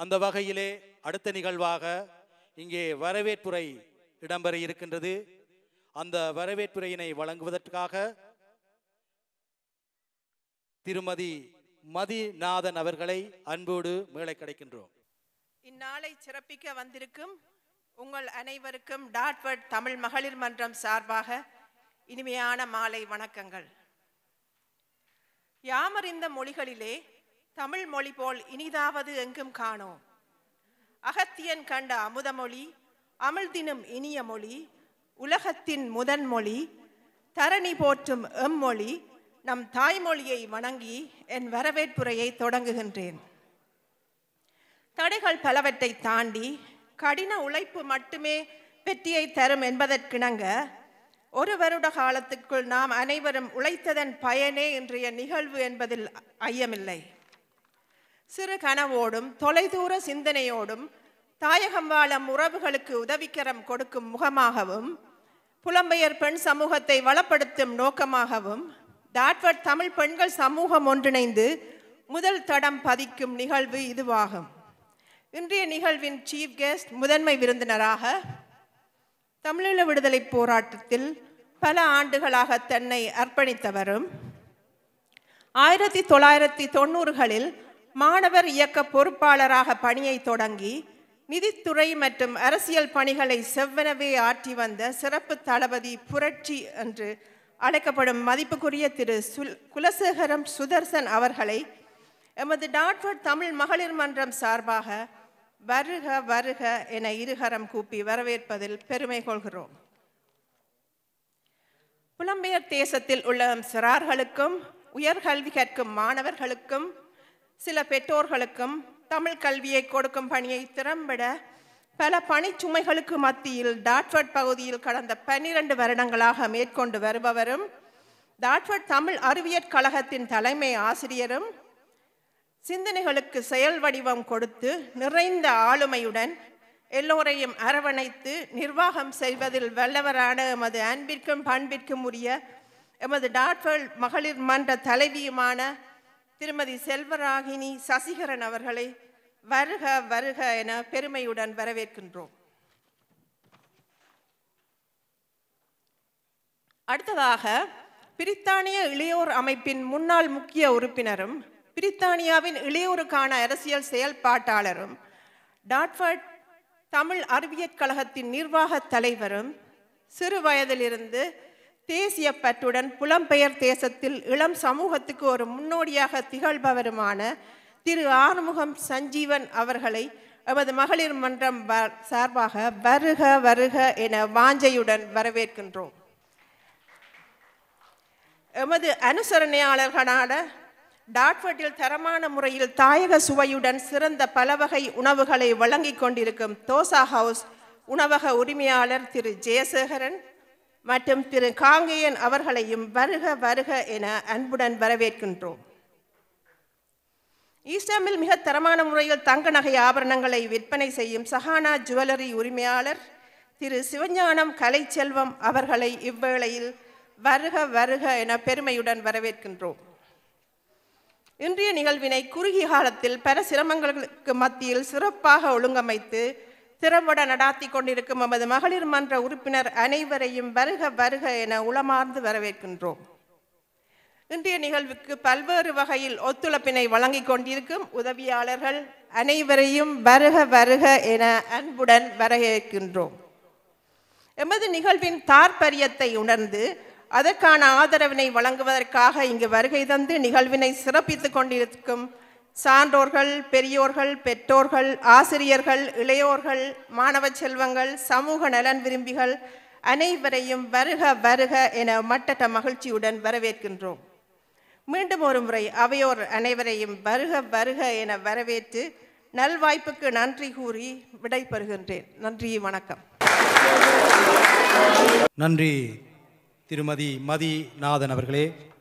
அந்த வகையிலே அடுத்த நிகழ்வாக இங்கே வரவேற்புரை இடம்பெற இருக்கின்றது அந்த வரவேற்புரையினை வழங்குவதற்காக திருமதி மதிநாதன் அவர்களை அன்போடு மேலே கிடைக்கின்றோம் இந்நாளை சிறப்பிக்க வந்திருக்கும் உங்கள் அனைவருக்கும் டாட்வர்ட் தமிழ் மகளிர் மன்றம் சார்பாக இனிமையான மாலை வணக்கங்கள் யாமறிந்த மொழிகளிலே தமிழ் மொழி போல் இனிதாவது எங்கும் காணோம் அகத்தியன் கண்ட அமுதமொழி அமிழ்தினும் இனிய மொழி உலகத்தின் முதன் மொழி தரணி போற்றும் எம்மொழி நம் தாய்மொழியை வணங்கி என் வரவேற்புரையை தொடங்குகின்றேன் தடைகள் பலவற்றை தாண்டி கடின உழைப்பு மட்டுமே வெற்றியை தரும் என்பதற்கிணங்க ஒரு வருட காலத்துக்குள் நாம் அனைவரும் உழைத்ததன் பயனே இன்றைய நிகழ்வு என்பதில் ஐயமில்லை சிறு கனவோடும் தொலைதூர சிந்தனையோடும் தாயகம் வாழும் உறவுகளுக்கு உதவிக்கரம் கொடுக்கும் முகமாகவும் புலம்பெயர் பெண் சமூகத்தை வளப்படுத்தும் நோக்கமாகவும் டாட்வர்ட் தமிழ் பெண்கள் சமூகம் ஒன்றிணைந்து முதல் தடம் பதிக்கும் நிகழ்வு இதுவாகும் இன்றைய நிகழ்வின் சீஃப் கெஸ்ட் முதன்மை விருந்தினராக தமிழீழ விடுதலை போராட்டத்தில் பல ஆண்டுகளாக தன்னை அர்ப்பணித்தவரும் ஆயிரத்தி தொள்ளாயிரத்தி தொண்ணூறுகளில் மாணவர் இயக்க பொறுப்பாளராக பணியை தொடங்கி நிதித்துறை மற்றும் அரசியல் பணிகளை செவ்வனவே ஆற்றி வந்த சிறப்பு தளபதி புரட்சி என்று அழைக்கப்படும் மதிப்புக்குரிய திரு சுல் குலசேகரம் சுதர்சன் அவர்களை எமது டாட்வர்ட் தமிழ் மகளிர் மன்றம் சார்பாக வருக வருக என இருகரம் கூப்பி வரவேற்பதில் பெருமை கொள்கிறோம் புலம்பெயர் தேசத்தில் உள்ள சிறார்களுக்கும் உயர்கல்வி கற்கும் மாணவர்களுக்கும் சில பெற்றோர்களுக்கும் தமிழ் கல்வியை கொடுக்கும் பணியை திறம்பட பல பணிச்சுமைகளுக்கு மத்தியில் டாட்வர்ட் பகுதியில் கடந்த பன்னிரண்டு வருடங்களாக மேற்கொண்டு வருபவரும் டாட்வர்ட் தமிழ் அறிவியற் கழகத்தின் தலைமை ஆசிரியரும் சிந்தனைகளுக்கு செயல் வடிவம் கொடுத்து நிறைந்த ஆளுமையுடன் எல்லோரையும் அரவணைத்து நிர்வாகம் செய்வதில் வல்லவரான எமது அன்பிற்கும் பண்பிற்கும் உரிய எமது டாட்வல் மகளிர் மன்ற தலைவியுமான திருமதி செல்வராகினி சசிகரன் அவர்களை வருக வருக என பெருமையுடன் வரவேற்கின்றோம் அடுத்ததாக பிரித்தானிய இளையோர் அமைப்பின் முன்னாள் முக்கிய உறுப்பினரும் பிரித்தானியாவின் இளையோருக்கான அரசியல் செயல்பாட்டாளரும் டாட்ஃபர்ட் தமிழ் அறிவியற் கழகத்தின் நிர்வாக தலைவரும் சிறு வயதிலிருந்து தேசிய பற்றுடன் புலம்பெயர் தேசத்தில் இளம் சமூகத்துக்கு ஒரு முன்னோடியாக திகழ்பவருமான திரு ஆறுமுகம் சஞ்சீவன் அவர்களை எமது மகளிர் மன்றம் வ- சார்பாக வருக வருக என வாஞ்சையுடன் வரவேற்கின்றோம் எமது அனுசரணையாளர்களான டாட்வர்ட்டில் தரமான முறையில் தாயக சுவையுடன் சிறந்த பலவகை உணவுகளை வழங்கிக் கொண்டிருக்கும் தோசா ஹவுஸ் உணவக உரிமையாளர் திரு ஜெயசேகரன் மற்றும் திரு காங்கேயன் அவர்களையும் வருக வருக என அன்புடன் வரவேற்கின்றோம் ஈஸ்டாமில் மிக தரமான முறையில் தங்க நகை ஆபரணங்களை விற்பனை செய்யும் சஹானா ஜுவல்லரி உரிமையாளர் திரு சிவஞானம் கலைச்செல்வம் அவர்களை இவ்வேளையில் வருக வருக என பெருமையுடன் வரவேற்கின்றோம் இன்றைய நிகழ்வினை குறுகிய காலத்தில் பல சிரமங்களுக்கு மத்தியில் சிறப்பாக ஒழுங்கமைத்து திறம்பட நடாத்தி கொண்டிருக்கும் நமது மகளிர் மன்ற உறுப்பினர் அனைவரையும் வருக வருக என உளமார்ந்து வரவேற்கின்றோம் இன்றைய நிகழ்வுக்கு பல்வேறு வகையில் ஒத்துழைப்பினை வழங்கிக் கொண்டிருக்கும் உதவியாளர்கள் அனைவரையும் வருக வருக என அன்புடன் வரவேற்கின்றோம் எமது நிகழ்வின் தாற்பரியத்தை உணர்ந்து அதற்கான ஆதரவினை வழங்குவதற்காக இங்கு வருகை தந்து நிகழ்வினை சிறப்பித்துக் கொண்டிருக்கும் சான்றோர்கள் பெரியோர்கள் பெற்றோர்கள் ஆசிரியர்கள் இளையோர்கள் மாணவ செல்வங்கள் சமூக நலன் விரும்பிகள் அனைவரையும் வருக வருக என மட்டற்ற மகிழ்ச்சியுடன் வரவேற்கின்றோம் மீண்டும் ஒரு முறை அவையோர் அனைவரையும் வருக வருக என வரவேற்று நல்வாய்ப்புக்கு நன்றி கூறி விடைபெறுகின்றேன் நன்றி வணக்கம் நன்றி திருமதி மதி நாதன் அவர்களே